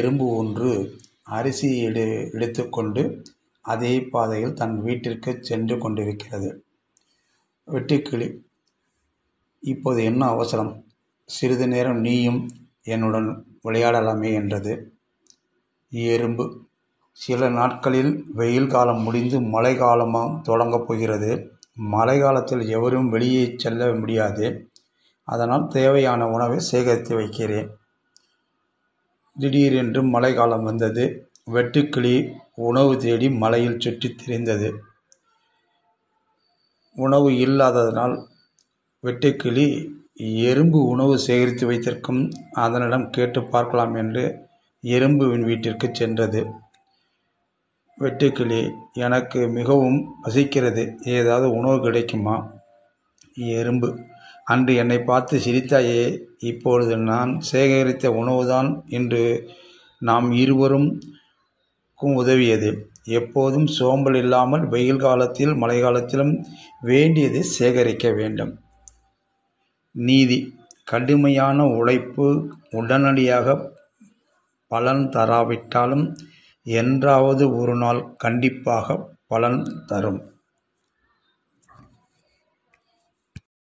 எறும்பு ஒன்று அரிசி எடு எடுத்துக்கொண்டு அதே பாதையில் தன் வீட்டிற்கு சென்று கொண்டிருக்கிறது வெட்டுக்கிளி இப்போது என்ன அவசரம் சிறிது நேரம் நீயும் என்னுடன் விளையாடலாமே என்றது எறும்பு சில நாட்களில் வெயில் காலம் முடிந்து மழை காலமாக தொடங்கப் போகிறது மழை காலத்தில் எவரும் வெளியே செல்ல முடியாது அதனால் தேவையான உணவை சேகரித்து வைக்கிறேன் திடீரென்று மழை காலம் வந்தது வெட்டுக்கிளி உணவு தேடி மலையில் சுற்றித் திரிந்தது உணவு இல்லாததனால் வெட்டுக்கிளி எறும்பு உணவு சேகரித்து வைத்திருக்கும் அதனிடம் கேட்டு பார்க்கலாம் என்று எறும்புவின் வீட்டிற்கு சென்றது வெட்டுக்கிளி எனக்கு மிகவும் பசிக்கிறது ஏதாவது உணவு கிடைக்குமா எறும்பு அன்று என்னை பார்த்து சிரித்தாயே இப்பொழுது நான் சேகரித்த உணவுதான் இன்று நாம் இருவருக்கும் உதவியது எப்போதும் சோம்பல் இல்லாமல் வெயில் காலத்தில் மழை காலத்திலும் வேண்டியதை சேகரிக்க வேண்டும் நீதி கடுமையான உழைப்பு உடனடியாக பலன் தராவிட்டாலும் என்றாவது ஒரு நாள் கண்டிப்பாக பலன் தரும்